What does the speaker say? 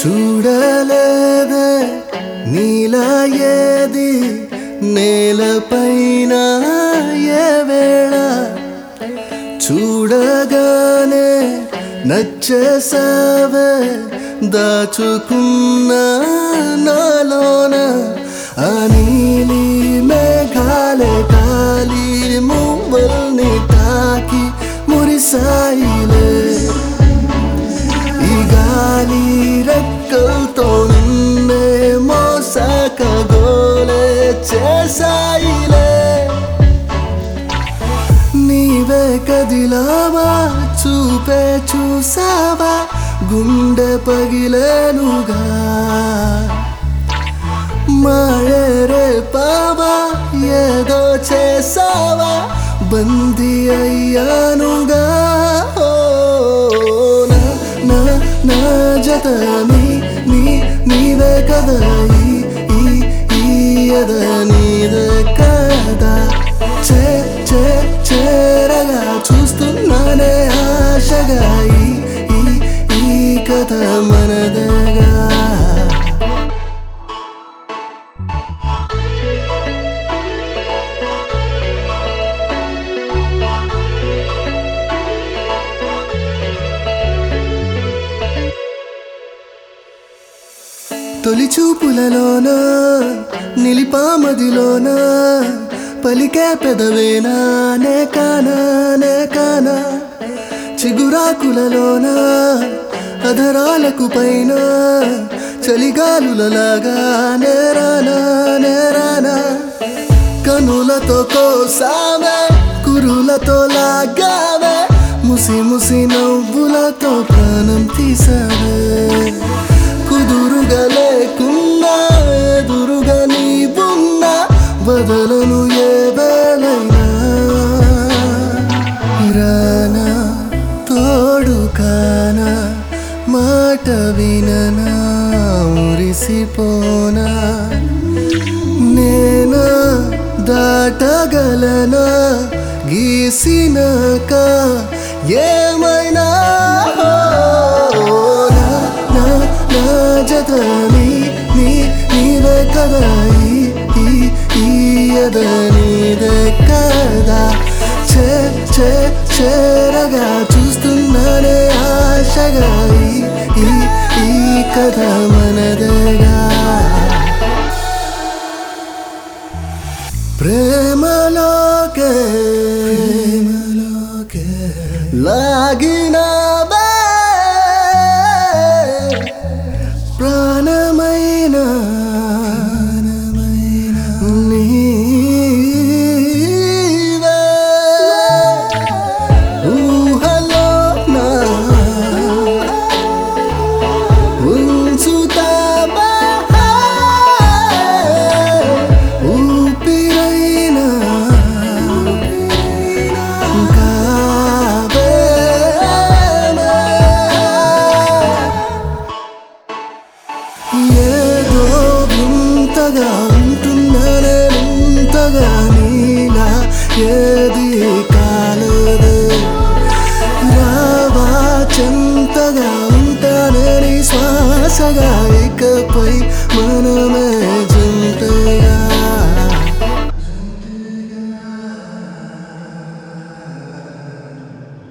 చూడలేదే నీలా ఏది నేలపైన ఏ వేళ చూడగానే నచ్చేసావే దాచుకున్న నాలోన ఆ నీలి మేఘాలే గాలి మువ్వల్ని తాకి మురిసాయిలే ఈ గాలి రెక్కలతో నిన్నే మోసాక గోలే చేసాయిలే నీవే కదిలావా చూపే చూసావా గుండె పగిలేనుగా మాయరే పావా ఏదో చేసావా బందీ అయ్యానుగా ఓ, నా నా నా జత నీ నీ నీవే కదా ఈ ఈ ఈ ఎద నీదే కదా చే చే చేరగా చూస్తున్నానే ఆశగా ఈ ఈ ఈ కథ మనదగా తొలి చూపులలోన నిలిపామదిలోన పలికే పెదవేనా నే కానా నే కానా చిగురాకులలోన అధరాలకు పైన చలిగాలులలాగా నేరానా నేరానా కనులతో కోసావే కురులతో లాగావే ముసి ముసి నవ్వులతో ప్రాణం తీసావే కుదురుగా లేకున్నా ఎదురుగా నీవున్నా వదలను ఏ వేళైనా రానా తోడు కానా మాట విననా మురిసిపోనా నేనా దాటగలనా గీసినాక ఏమైనా ఓ, నా నా నా జత నీ నీ నీవే కదా ఈ ఈ ఈ ఎద నీదే కదా చే చే చేరగా చూస్తున్నానే ఆశగా ఈ ఈ ఈ కథ మనదగా ప్రేమలోకే ప్రేమలోకే లాగి